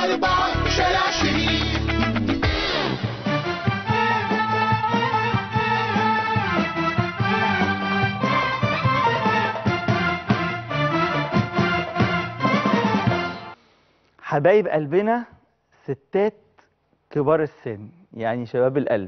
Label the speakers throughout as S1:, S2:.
S1: أربعة شارع شريف
S2: حبايب قلبنا ستات كبار السن يعني شباب القلب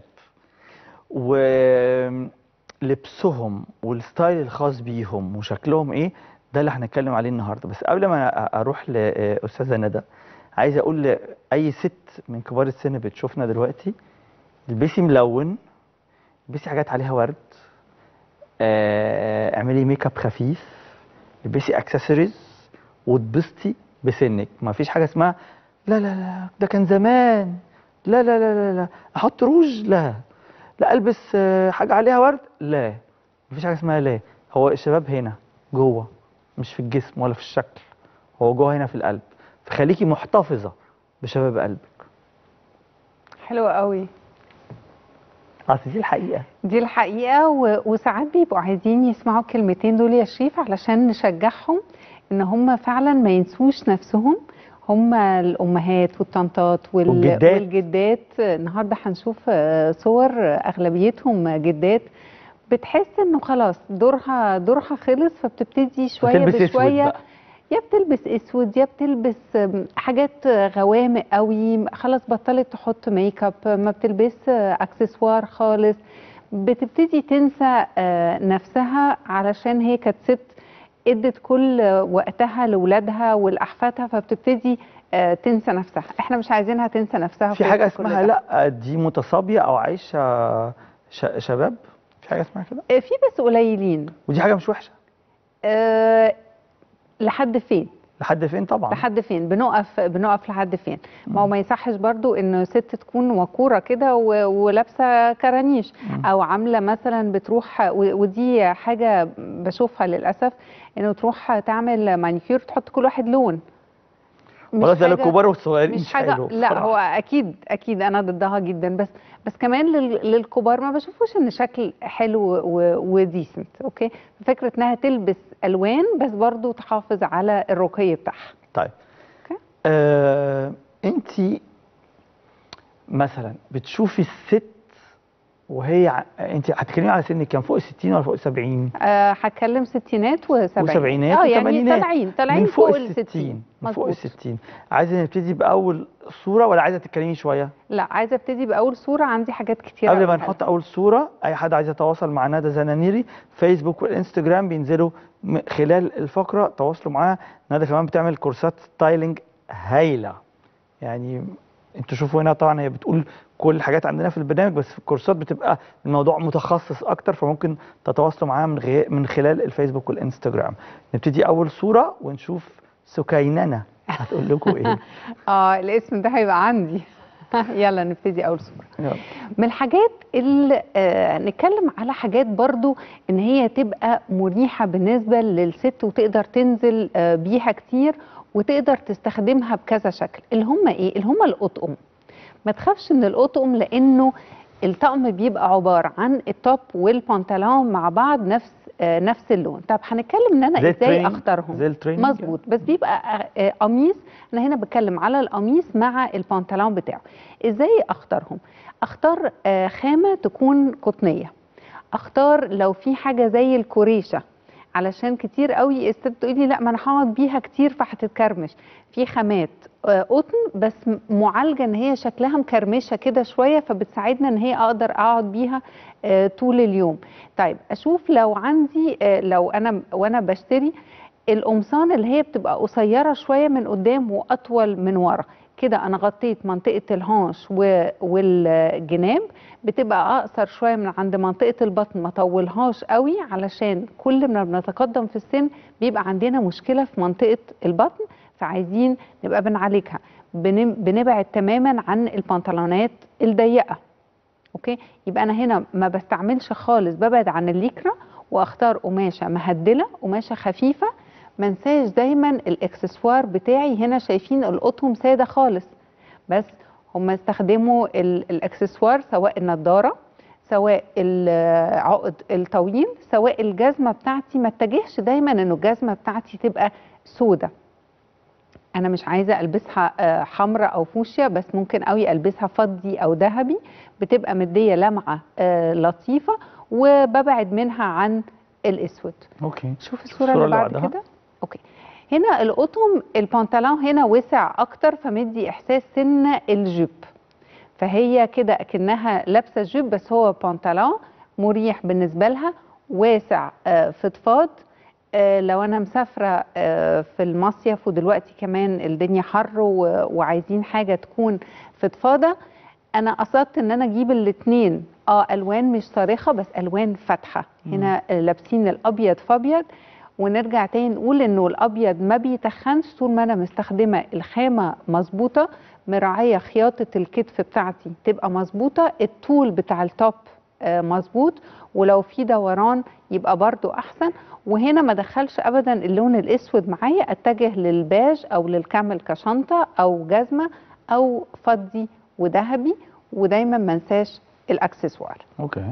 S2: ولبسهم والستايل الخاص بيهم وشكلهم ايه ده اللي هنتكلم عليه النهارده بس قبل ما أ- اروح لاستاذه ندى عايز اقول لاي ست من كبار السن بتشوفنا دلوقتي البسي ملون البسي حاجات عليها ورد آه، اعملي ميك اب خفيف البسي اكسسوارز واتبسطي بسنك ما فيش حاجه اسمها لا لا لا ده كان زمان لا لا لا لا لا احط روج لا لا البس آه، حاجه عليها ورد لا ما فيش حاجه اسمها لا هو الشباب هنا جوه مش في الجسم ولا في الشكل هو جوه هنا في القلب فخليكي محتفظه بشباب قلبك
S3: حلوة قوي
S2: اصل دي الحقيقه
S3: دي الحقيقة و... وساعات بيبقوا عايزين يسمعوا الكلمتين دول يا شريف علشان نشجعهم ان هم فعلا ما ينسوش نفسهم هم الامهات والطنطات وال...
S2: والجدات.
S3: والجدات النهارده هنشوف آه، صور آه، اغلبيتهم جدات بتحس انه خلاص دورها دورها خلص فبتبتدي شويه
S2: بتلبس اسود
S3: بشويه
S2: بقى
S3: يا بتلبس اسود يا بتلبس آم، حاجات غوامق قوي خلاص بطلت تحط ميك اب ما بتلبس آه، اكسسوار خالص بتبتدي تنسى آه، نفسها علشان هي كانت ست ادت كل وقتها لاولادها ولاحفادها فبتبتدي آه، تنسى نفسها احنا مش عايزينها تنسى نفسها
S2: في
S3: وسط
S2: حاجه
S3: كل
S2: اسمها
S3: ده.
S2: لا دي متصابيه او عايشه ش- شباب في حاجه اسمها كده
S3: آه، في بس قليلين
S2: ودي حاجه مش وحشه
S3: أه لحد فين
S2: لحد فين طبعا
S3: لحد فين بنقف بنقف لحد فين ما هو ما يصحش برضو ان ست تكون وقوره كده و- ولابسه كرانيش
S2: مم.
S3: او عامله مثلا بتروح و- ودي حاجه بشوفها للاسف انه تروح تعمل مانيكير تحط كل واحد لون مش
S2: خلاص ده
S3: حاجة-
S2: للكبار والصغيرين
S3: مش
S2: مش
S3: حاجه
S2: حلو
S3: لا
S2: بصراحة.
S3: هو اكيد اكيد انا ضدها جدا بس بس كمان لل- للكبار ما بشوفوش ان شكل حلو وديسنت اوكي فكره انها تلبس الوان بس برضو تحافظ على الرقي بتاعها
S2: طيب
S3: أوكي.
S2: آه، انت مثلا بتشوفي الست وهي ع- انت هتتكلمي على سن كام فوق ال 60 ولا فوق ال 70
S3: أه هتكلم ستينات وسبعينات
S2: وسبعينات
S3: اه يعني
S2: وثمانينات.
S3: طالعين طالعين
S2: من فوق
S3: فوق
S2: ال
S3: ال
S2: 60
S3: 60
S2: من فوق ال
S3: مظبوط
S2: 60 عايزه نبتدي باول صوره ولا عايزه تتكلمي شويه
S3: لا عايزه ابتدي باول صوره عندي حاجات كتير
S2: قبل ما
S3: أقولها
S2: نحط اول صوره اي حد عايز يتواصل مع ندى زنانيري فيسبوك والانستجرام بينزلوا م- خلال الفقره تواصلوا معاها ندى كمان بتعمل كورسات ستايلينج هايله يعني انتوا شوفوا هنا طبعا هي بتقول كل الحاجات عندنا في البرنامج بس في الكورسات بتبقى الموضوع متخصص اكتر فممكن تتواصلوا معاها من غي... من خلال الفيسبوك والانستجرام نبتدي اول صوره ونشوف سكيننه هتقول لكم ايه
S3: اه الاسم ده هيبقى عندي يلا نبتدي اول صوره
S2: يلا.
S3: من الحاجات اللي آه نتكلم على حاجات برضو ان هي تبقى مريحة بالنسبة للست وتقدر تنزل آه بيها كتير وتقدر تستخدمها بكذا شكل اللي هم ايه اللي هم القطقم ما تخافش من القطقم لانه الطقم بيبقى عبارة عن التوب والبنطلون مع بعض نفس آه نفس اللون طب هنتكلم ان انا
S2: زي
S3: ازاي
S2: التريننج-
S3: اختارهم
S2: زي التريننج
S3: مظبوط بس بيبقى آه، آه، قميص انا هنا بتكلم على القميص مع البنطلون بتاعه ازاي اختارهم اختار آه، خامه تكون قطنيه اختار لو في حاجه زي الكوريشه علشان كتير قوي الست تقول لي لا ما انا هقعد بيها كتير فهتتكرمش في خامات آه، قطن بس م- معالجه ان هي شكلها مكرمشه كده شويه فبتساعدنا ان هي اقدر اقعد بيها آه، طول اليوم طيب اشوف لو عندي آه، لو انا وانا بشتري القمصان اللي هي بتبقى قصيره شويه من قدام واطول من ورا كده انا غطيت منطقه الهانش و- والجناب بتبقى اقصر شويه من عند منطقه البطن ما طولهاش قوي علشان كل ما بنتقدم في السن بيبقى عندنا مشكله في منطقه البطن فعايزين نبقى بنعالجها بن- بنبعد تماما عن البنطلونات الضيقه اوكي يبقى انا هنا ما بستعملش خالص ببعد عن الليكرا واختار قماشه مهدله قماشه خفيفه ما انساش دايما الاكسسوار بتاعي هنا شايفين القطهم ساده خالص بس هم استخدموا ال- الاكسسوار سواء النضاره سواء العقد الطويل سواء الجزمه بتاعتي ما اتجهش دايما انه الجزمه بتاعتي تبقى سودة انا مش عايزه البسها آه، حمراء او فوشيا بس ممكن قوي البسها فضي او ذهبي بتبقى مديه لمعه آه، لطيفه وببعد منها عن الاسود
S2: اوكي
S3: شوف الصوره اللي بعد
S2: بعدها.
S3: كده اوكي هنا القطم البنطلون هنا وسع اكتر فمدي احساس سن الجيب فهي كده اكنها لابسه جيب بس هو بنطلون مريح بالنسبه لها واسع آه، فضفاض آه، لو انا مسافره آه، في المصيف ودلوقتي كمان الدنيا حر و- وعايزين حاجه تكون فضفاضه انا قصدت ان انا اجيب الاثنين اه الوان مش صارخه بس الوان فاتحه هنا آه، لابسين الابيض فابيض ونرجع تاني نقول انه الابيض ما بيتخنش طول ما انا مستخدمه الخامه مظبوطه مراعيه خياطه الكتف بتاعتي تبقى مظبوطه الطول بتاع التوب آه، مظبوط ولو في دوران يبقى برضو احسن وهنا ما دخلش ابدا اللون الاسود معايا اتجه للباج او للكامل كشنطه او جزمه او فضي وذهبي ودايما ما انساش الاكسسوار
S2: اوكي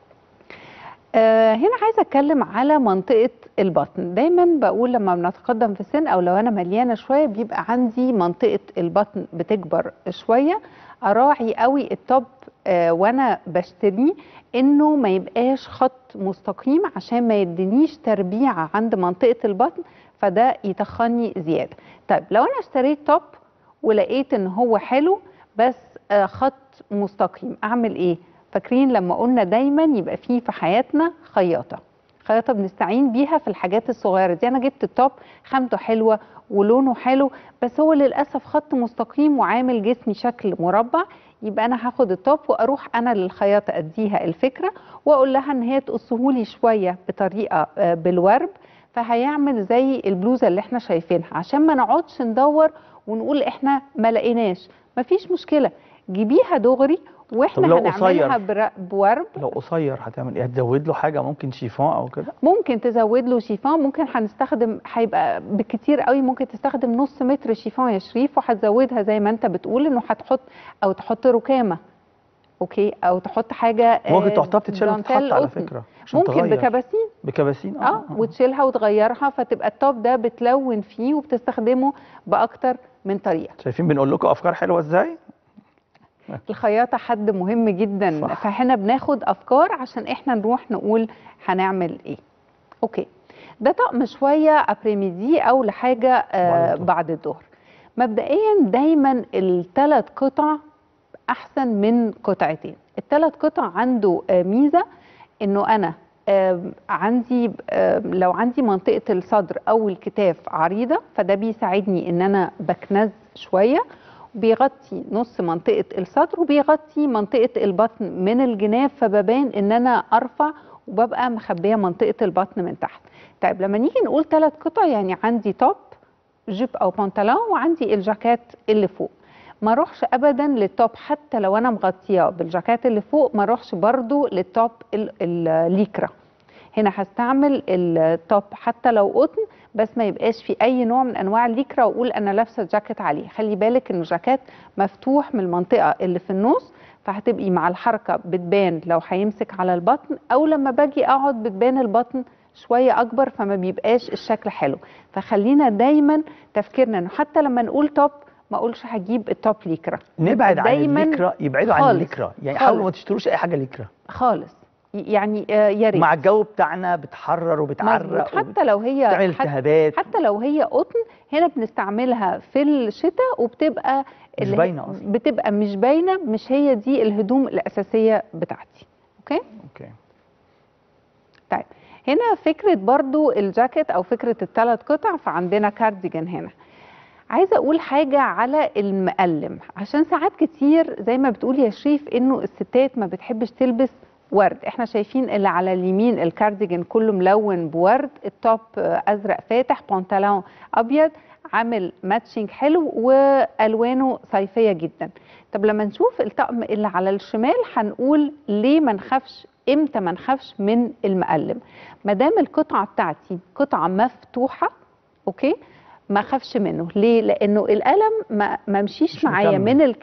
S3: آه، هنا عايزه اتكلم على منطقه البطن دايما بقول لما بنتقدم في السن او لو انا مليانه شويه بيبقى عندي منطقه البطن بتكبر شويه اراعي قوي التوب آه، وانا بشتريه انه ما يبقاش خط مستقيم عشان ما يدينيش تربيعه عند منطقه البطن فده يتخني زياده طيب لو انا اشتريت توب ولقيت ان هو حلو بس آه، خط مستقيم اعمل ايه فاكرين لما قلنا دايما يبقى فيه في حياتنا خياطه خياطه بنستعين بيها في الحاجات الصغيره دي انا جبت التوب خامته حلوه ولونه حلو بس هو للاسف خط مستقيم وعامل جسمي شكل مربع يبقى انا هاخد التوب واروح انا للخياطه اديها الفكره واقول لها ان هي تقصهولي شويه بطريقه آه، بالورب فهيعمل زي البلوزه اللي احنا شايفينها عشان ما نقعدش ندور ونقول احنا ما لقيناش مفيش مشكله جيبيها دغري واحنا
S2: لو
S3: هنعملها
S2: قصير؟
S3: بر- بورب
S2: لو قصير هتعمل ايه هتزود له حاجه ممكن شيفون او كده
S3: ممكن تزود له شيفون ممكن هنستخدم هيبقى بكتير قوي ممكن تستخدم نص متر شيفون يا شريف وهتزودها زي ما انت بتقول انه هتحط او تحط ركامه اوكي او تحط حاجه
S2: ممكن
S3: آه،
S2: تحطها بتتشال وتتحط
S3: دانتيل
S2: على
S3: قطن.
S2: فكره عشان
S3: ممكن
S2: تغير.
S3: بكباسين
S2: بكباسين
S3: اه وتشيلها وتغيرها فتبقى التوب ده بتلون فيه وبتستخدمه باكتر من طريقه
S2: شايفين بنقول لكم افكار حلوه ازاي
S3: الخياطه حد مهم جدا
S2: صح.
S3: فهنا بناخد افكار عشان احنا نروح نقول هنعمل ايه اوكي ده طقم شويه ابريميدي او لحاجه آه
S2: بعد الظهر.
S3: بعد الظهر مبدئيا دايما الثلاث قطع احسن من قطعتين الثلاث قطع عنده آه ميزه انه انا آم، عندي آم، لو عندي منطقه الصدر او الكتاف عريضه فده بيساعدني ان انا بكنز شويه بيغطي نص منطقه الصدر وبيغطي منطقه البطن من الجناب فببان ان انا ارفع وببقى مخبيه منطقه البطن من تحت طيب لما نيجي نقول ثلاث قطع يعني عندي توب جيب او بنطلون وعندي الجاكيت اللي فوق ما اروحش ابدا للتوب حتى لو انا مغطياه بالجاكيت اللي فوق ما اروحش برضو للتوب ال- الليكرا هنا هستعمل التوب حتى لو قطن بس ما يبقاش في اي نوع من انواع الليكرا واقول انا لابسه جاكيت عليه خلي بالك ان الجاكيت مفتوح من المنطقه اللي في النص فهتبقي مع الحركه بتبان لو هيمسك على البطن او لما باجي اقعد بتبان البطن شويه اكبر فما بيبقاش الشكل حلو فخلينا دايما تفكيرنا انه حتى لما نقول توب ما اقولش هجيب التوب ليكرا
S2: نبعد عن
S3: دايماً
S2: الليكرا يبعدوا عن
S3: خالص،
S2: الليكرا يعني حاولوا ما
S3: خالص.
S2: تشتروش اي حاجه ليكرا
S3: خالص يعني آه، يا ريت
S2: مع الجو بتاعنا بتحرر وبتعرق
S3: مظبوط حتى لو هي
S2: بتعمل
S3: حتى,
S2: التهابات
S3: حتى لو هي قطن هنا بنستعملها في الشتاء وبتبقى
S2: مش
S3: اللي هي-
S2: باينة أصلاً.
S3: بتبقى مش باينه مش هي دي الهدوم الاساسيه بتاعتي اوكي
S2: اوكي
S3: طيب هنا فكرة برضو الجاكيت أو فكرة الثلاث قطع فعندنا كارديجان هنا عايزة أقول حاجة على المقلم عشان ساعات كتير زي ما بتقول يا شريف إنه الستات ما بتحبش تلبس ورد احنا شايفين اللي على اليمين الكارديجان كله ملون بورد التوب آه، أزرق فاتح بنطلون أبيض عامل ماتشنج حلو والوانه صيفيه جدا طب لما نشوف الطقم اللي على الشمال هنقول ليه ما نخافش امتى ما نخافش من المقلم ما دام القطعه بتاعتي قطعه مفتوحه اوكي ما اخافش منه ليه لانه القلم ما ما مشيش
S2: مش
S3: معايا
S2: مكمل.
S3: من الكتف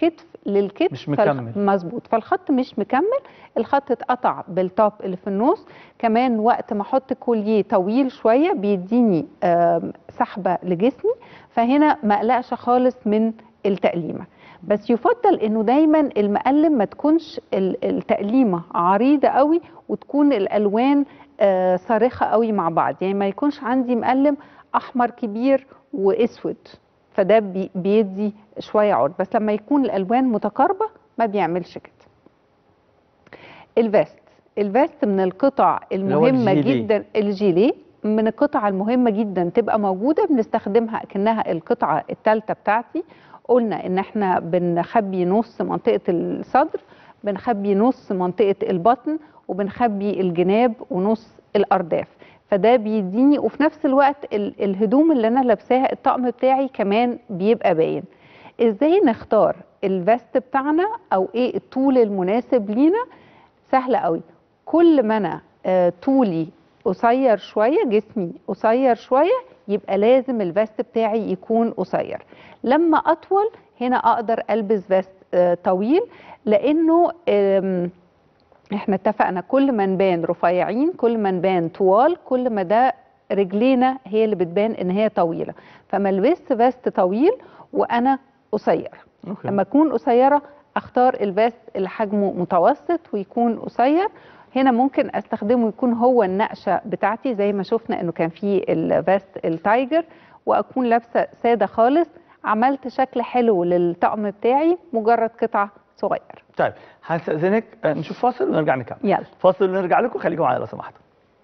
S3: للكتف
S2: مش
S3: فالخ-
S2: مكمل.
S3: مظبوط فالخط مش مكمل الخط اتقطع بالتوب اللي في النص كمان وقت ما احط كوليه طويل شويه بيديني آم، سحبه لجسمي فهنا ما اقلقش خالص من التقليمه بس يفضل انه دايما المقلم ما تكونش ال- التقليمه عريضه قوي وتكون الالوان آه، صارخه قوي مع بعض يعني ما يكونش عندي مقلم احمر كبير واسود فده بي- بيدي شويه عرض بس لما يكون الالوان متقاربه ما بيعملش كده الفيست الفيست من القطع
S2: هو
S3: المهمه
S2: الجيليه.
S3: جدا الجيليه من القطع المهمه جدا تبقى موجوده بنستخدمها كانها القطعه الثالثه بتاعتي قلنا ان احنا بنخبي نص منطقه الصدر بنخبي نص منطقه البطن وبنخبي الجناب ونص الارداف فده بيديني وفي نفس الوقت ال- الهدوم اللي انا لابساها الطقم بتاعي كمان بيبقى باين ازاي نختار الفيست بتاعنا او ايه الطول المناسب لينا سهله قوي كل ما انا آه، طولي قصير شويه جسمي قصير شويه يبقى لازم الفيست بتاعي يكون قصير لما اطول هنا اقدر البس فيست آه، طويل لانه آم، احنا اتفقنا كل ما نبان رفيعين كل ما نبان طوال كل ما ده رجلينا هي اللي بتبان ان هي طويله فما لبست فيست طويل وانا قصيره
S2: أوكي.
S3: لما اكون قصيره اختار الفيست اللي حجمه متوسط ويكون قصير هنا ممكن استخدمه يكون هو النقشه بتاعتي زي ما شفنا انه كان في الفيست التايجر واكون لابسه ساده خالص عملت شكل حلو للطقم بتاعي مجرد قطعه صغير
S2: طيب هستأذنك آه، نشوف فاصل ونرجع نكمل
S3: يلا
S2: فاصل ونرجع لكم خليكم معايا لو سمحتوا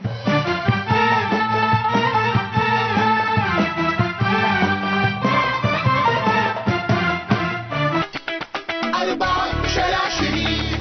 S1: أربعة شارع شريف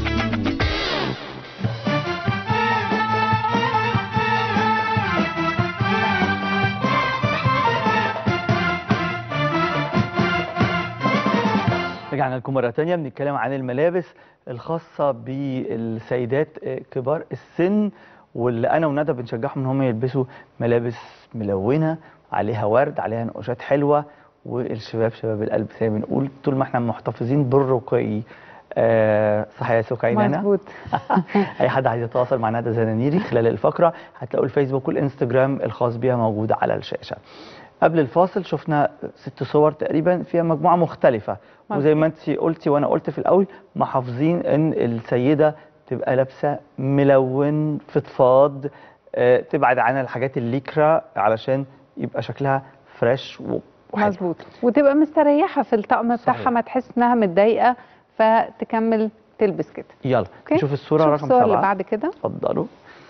S2: رجعنا لكم مرة تانية بنتكلم عن الملابس الخاصة بالسيدات آه، كبار السن واللي أنا وندى بنشجعهم إن هم يلبسوا ملابس ملونة عليها ورد عليها نقوشات حلوة والشباب شباب القلب زي ما بنقول طول ما احنا محتفظين بالرقي آه صح يا سكينة
S3: مظبوط
S2: اي حد عايز يتواصل مع ندى زنانيري خلال الفقره هتلاقوا الفيسبوك والانستجرام الخاص بيها موجود على الشاشه قبل الفاصل شفنا ست صور تقريبا فيها مجموعه مختلفه وزي ما انت قلتي وانا قلت في الاول محافظين ان السيده تبقى لابسه ملون فضفاض آه، تبعد عنها الحاجات الليكرا علشان يبقى شكلها فريش و- وحلو
S3: مظبوط وتبقى مستريحه في الطقم بتاعها
S2: صحيح.
S3: ما تحس انها متضايقه فتكمل تلبس كده
S2: يلا
S3: اوكي
S2: نشوف الصوره
S3: شوف
S2: رقم
S3: الصور اللي
S2: سبعه
S3: بعد كده
S2: اتفضلوا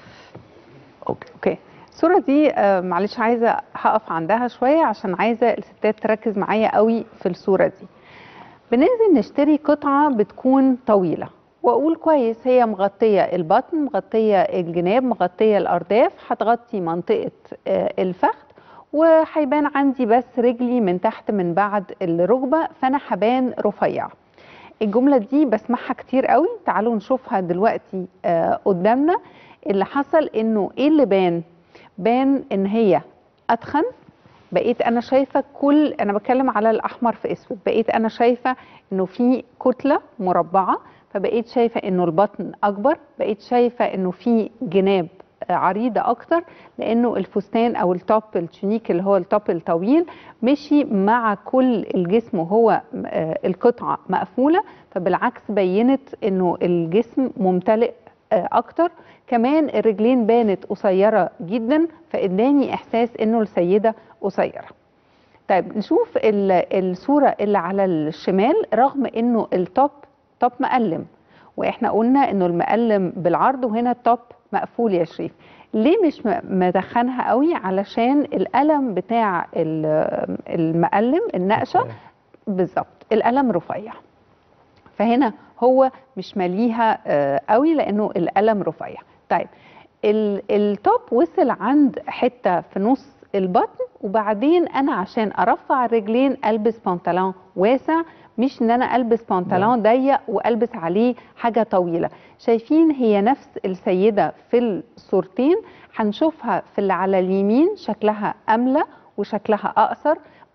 S2: اوكي
S3: اوكي الصوره دي آه، معلش عايزه هقف عندها شويه عشان عايزه الستات تركز معايا قوي في الصوره دي بننزل نشتري قطعه بتكون طويله واقول كويس هي مغطيه البطن مغطيه الجناب مغطيه الارداف هتغطي منطقه آه، الفخذ وهيبان عندي بس رجلي من تحت من بعد الركبه فانا هبان رفيع الجمله دي بسمعها كتير قوي تعالوا نشوفها دلوقتي آه، قدامنا اللي حصل انه ايه اللي بان بان ان هي اتخن بقيت انا شايفه كل انا بتكلم على الاحمر في اسود بقيت انا شايفه انه في كتله مربعه فبقيت شايفه انه البطن اكبر بقيت شايفه انه في جناب آه، عريضه اكتر لانه الفستان او التوب التونيك اللي هو التوب الطويل مشي مع كل الجسم وهو آه، القطعه مقفوله فبالعكس بينت انه الجسم ممتلئ آه، اكتر كمان الرجلين بانت قصيره جدا فاداني احساس انه السيده قصيره طيب نشوف ال- الصوره اللي على الشمال رغم انه التوب توب مقلم واحنا قلنا انه المقلم بالعرض وهنا التوب مقفول يا شريف ليه مش م- مدخنها قوي علشان القلم بتاع ال- المقلم النقشه بالظبط القلم رفيع فهنا هو مش ماليها آه، قوي لانه القلم رفيع طيب ال- التوب وصل عند حته في نص البطن وبعدين انا عشان ارفع الرجلين البس بنطلون واسع مش ان انا البس بنطلون ضيق والبس عليه حاجه طويله شايفين هي نفس السيده في الصورتين هنشوفها في اللي على اليمين شكلها املى وشكلها اقصر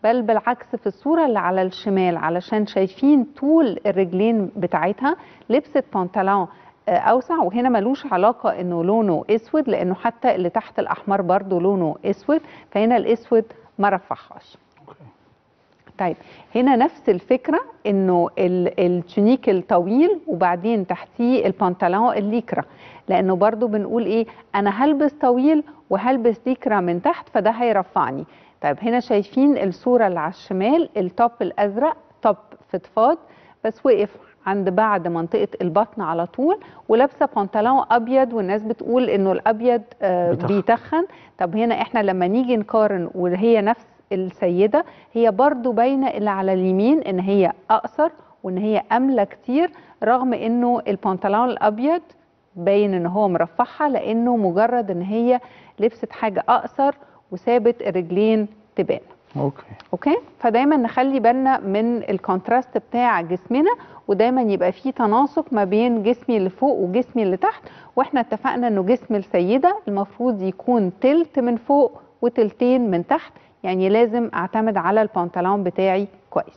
S3: بل بالعكس في الصورة اللي على الشمال علشان شايفين طول الرجلين بتاعتها لبست بنطلون آه، اوسع وهنا ملوش علاقة انه لونه اسود لانه حتى اللي تحت الاحمر برضو لونه اسود فهنا الاسود ما رفعهاش
S2: أوكي.
S3: طيب هنا نفس الفكرة انه ال- التونيك الطويل وبعدين تحتيه البنطلون الليكرا لانه برضو بنقول ايه انا هلبس طويل وهلبس ليكرا من تحت فده هيرفعني طيب هنا شايفين الصورة اللي على الشمال التوب الازرق توب فضفاض بس وقف عند بعد منطقة البطن على طول ولابسة بنطلون أبيض والناس بتقول إنه الأبيض آه،
S2: بيتخن.
S3: بيتخن طب هنا إحنا لما نيجي نقارن وهي نفس السيدة هي برضو باينة اللي على اليمين إن هي أقصر وإن هي أملى كتير رغم إنه البنطلون الأبيض باين إن هو مرفعها لأنه مجرد إن هي لبست حاجة أقصر وسابت الرجلين تبان
S2: اوكي
S3: اوكي فدايما نخلي بالنا من الكونتراست بتاع جسمنا ودايما يبقى فيه تناسق ما بين جسمي اللي فوق وجسمي اللي تحت واحنا اتفقنا انه جسم السيده المفروض يكون تلت من فوق وتلتين من تحت يعني لازم اعتمد على البنطلون بتاعي كويس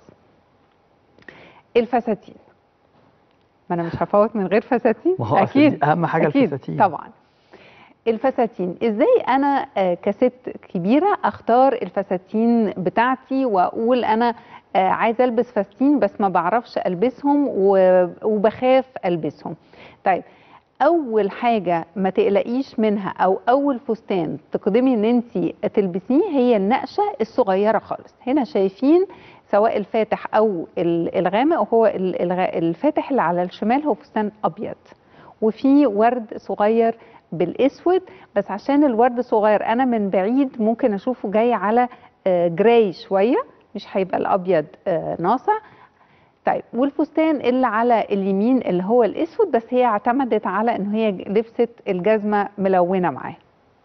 S3: الفساتين ما انا مش هفوت من غير فساتين
S2: ما هو أصل دي أهم حاجة
S3: أكيد
S2: الفساتين.
S3: طبعا الفساتين ازاي انا آه، كست كبيره اختار الفساتين بتاعتي واقول انا آه، عايزه البس فساتين بس ما بعرفش البسهم و- وبخاف البسهم طيب اول حاجه ما تقلقيش منها او اول فستان تقدمي ان انت تلبسيه هي النقشه الصغيره خالص هنا شايفين سواء الفاتح او ال- الغامق وهو ال- الغ- الفاتح اللي على الشمال هو فستان ابيض وفي ورد صغير بالاسود بس عشان الورد صغير انا من بعيد ممكن اشوفه جاي على آه، جراي شويه مش هيبقى الابيض آه، ناصع طيب والفستان اللي على اليمين اللي هو الاسود بس هي اعتمدت على ان هي لبست الجزمه ملونه معاه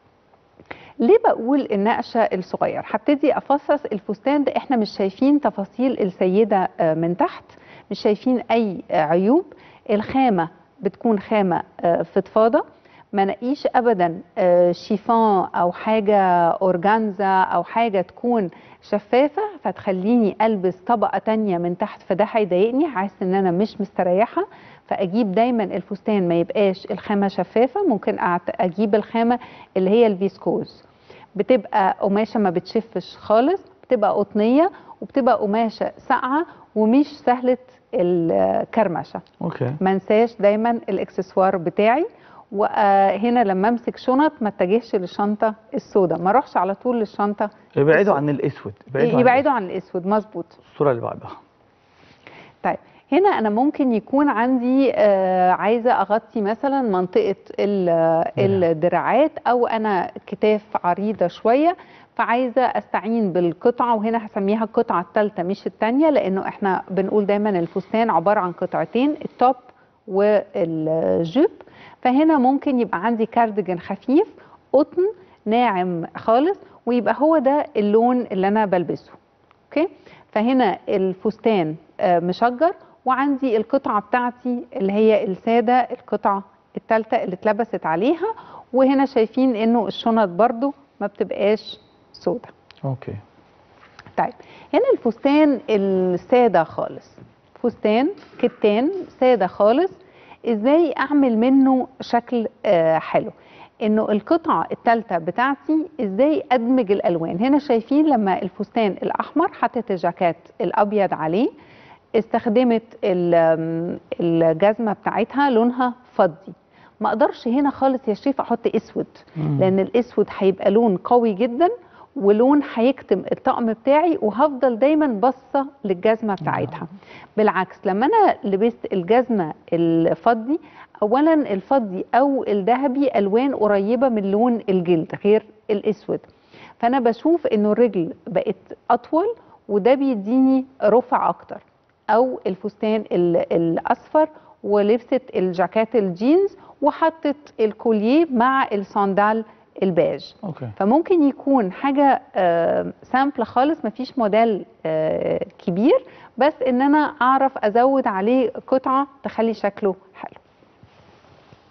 S3: ليه بقول النقشه الصغير هبتدي افصص الفستان ده احنا مش شايفين تفاصيل السيده آه، من تحت مش شايفين اي آه، عيوب الخامه بتكون خامه آه، فضفاضه ما نقيش ابدا آه، شيفون او حاجه اورجانزا او حاجه تكون شفافه فتخليني البس طبقه تانية من تحت فده هيضايقني حاسس ان انا مش مستريحه فاجيب دايما الفستان ما يبقاش الخامه شفافه ممكن أعت- اجيب الخامه اللي هي الفيسكوز بتبقى قماشه ما بتشفش خالص بتبقى قطنيه وبتبقى قماشه ساقعه ومش سهله الكرمشه
S2: اوكي
S3: ما انساش دايما الاكسسوار بتاعي وهنا لما امسك شنط ما اتجهش للشنطه السوداء ما اروحش على طول للشنطه
S2: ابعدوا
S3: السود.
S2: عن الاسود ابعدوا عن
S3: يبعدوا عن الاسود مظبوط
S2: الصوره اللي بعدها
S3: طيب هنا انا ممكن يكون عندي آه عايزه اغطي مثلا منطقه ال- الدراعات او انا كتاف عريضه شويه فعايزه استعين بالقطعه وهنا هسميها القطعه الثالثه مش الثانيه لانه احنا بنقول دايما الفستان عباره عن قطعتين التوب والجيب فهنا ممكن يبقى عندي كارديجان خفيف قطن ناعم خالص ويبقى هو ده اللون اللي انا بلبسه اوكي فهنا الفستان آه، مشجر وعندي القطعه بتاعتي اللي هي الساده القطعه الثالثه اللي اتلبست عليها وهنا شايفين انه الشنط برضو ما بتبقاش سودة
S2: اوكي
S3: طيب هنا الفستان الساده خالص فستان كتان ساده خالص ازاي اعمل منه شكل آه، حلو انه القطعه الثالثه بتاعتي ازاي ادمج الالوان هنا شايفين لما الفستان الاحمر حطت الجاكيت الابيض عليه استخدمت ال- آم، الجزمه بتاعتها لونها فضي ما اقدرش هنا خالص يا شريف احط اسود
S2: مم.
S3: لان الاسود هيبقى لون قوي جدا ولون هيكتم الطقم بتاعي وهفضل دايما باصه للجزمه بتاعتها بالعكس لما انا لبست الجزمه الفضي اولا الفضي او الذهبي الوان قريبه من لون الجلد غير الاسود فانا بشوف انه الرجل بقت اطول وده بيديني رفع اكتر او الفستان ال- الاصفر ولبست الجاكيت الجينز وحطت الكوليه مع الصندال الباج
S2: اوكي
S3: فممكن يكون حاجه آه، سامبل خالص مفيش موديل آه، كبير بس ان انا اعرف ازود عليه قطعه تخلي شكله حلو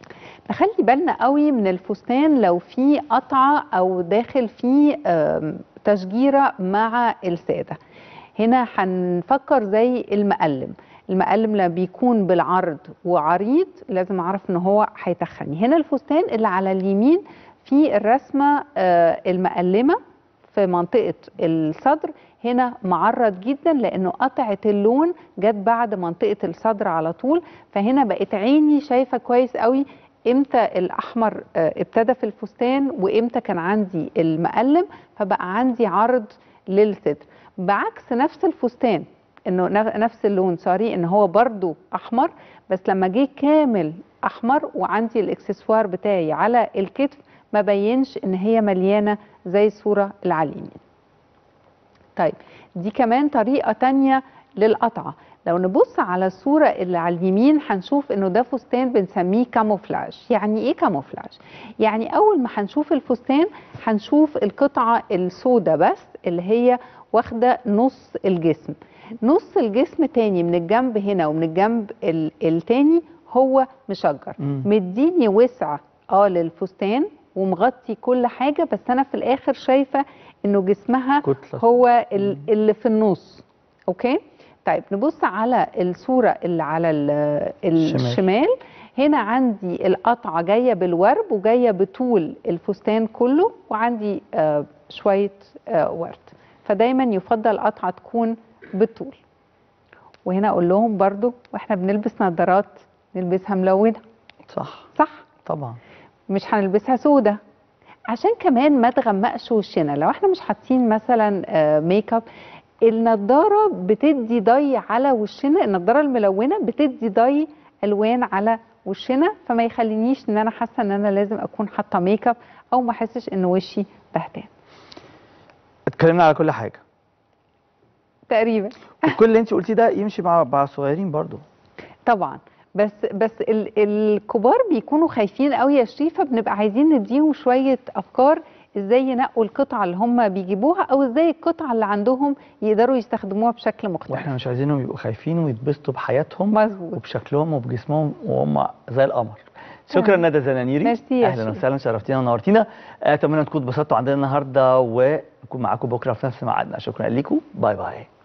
S3: نخلي بالنا قوي من الفستان لو في قطعه او داخل فيه آم، تشجيره مع الساده هنا هنفكر زي المقلم المقلم لما بيكون بالعرض وعريض لازم اعرف ان هو هيتخني هنا الفستان اللي على اليمين في الرسمه آه، المقلمه في منطقه الصدر هنا معرض جدا لانه قطعه اللون جت بعد منطقه الصدر على طول فهنا بقت عيني شايفه كويس قوي امتى الاحمر آه، ابتدى في الفستان وامتى كان عندي المقلم فبقى عندي عرض للصدر بعكس نفس الفستان انه نف- نفس اللون سوري ان هو برضو احمر بس لما جه كامل احمر وعندي الاكسسوار بتاعي على الكتف ما بينش ان هي مليانه زي الصوره اللي على اليمين طيب دي كمان طريقه تانية للقطعه لو نبص على الصوره اللي على اليمين هنشوف انه ده فستان بنسميه كاموفلاج يعني ايه كاموفلاج يعني اول ما هنشوف الفستان هنشوف القطعه السوداء بس اللي هي واخده نص الجسم نص الجسم تاني من الجنب هنا ومن الجنب ال- التاني هو مشجر
S2: مم.
S3: مديني وسع اه للفستان ومغطي كل حاجه بس انا في الاخر شايفه انه جسمها
S2: كتلة
S3: هو ال- اللي في النص اوكي طيب نبص على الصوره اللي على ال-
S2: الشمال.
S3: الشمال هنا عندي القطعه جايه بالورب وجايه بطول الفستان كله وعندي آه شويه آه ورد فدايما يفضل القطعه تكون بالطول وهنا اقول لهم برضو واحنا بنلبس نظارات نلبسها ملونه
S2: صح
S3: صح
S2: طبعا
S3: مش هنلبسها سودة عشان كمان ما تغمقش وشنا لو احنا مش حاطين مثلا آه، ميك اب النضاره بتدي ضي على وشنا النضاره الملونه بتدي ضي الوان على وشنا فما يخلينيش ان انا حاسه ان انا لازم اكون حاطه ميك اب او ما احسش ان وشي بهتان
S2: اتكلمنا على كل حاجه
S3: تقريبا
S2: وكل اللي انت قلتيه ده يمشي مع مع الصغيرين برضو
S3: طبعا بس بس ال الكبار بيكونوا خايفين قوي يا شريفه بنبقى عايزين نديهم شويه افكار ازاي ينقوا القطعه اللي هم بيجيبوها او ازاي القطعه اللي عندهم يقدروا يستخدموها بشكل مختلف
S2: واحنا مش عايزينهم يبقوا خايفين ويتبسطوا بحياتهم
S3: مظبوط
S2: وبشكلهم وبجسمهم وهم زي القمر شكرا
S3: تمام.
S2: ندى زنانيري
S3: ميرسي يا
S2: اهلا
S3: شريف.
S2: وسهلا شرفتينا ونورتينا اتمنى تكونوا اتبسطتوا عندنا النهارده ونكون معاكم بكره في نفس ميعادنا شكرا لكم باي باي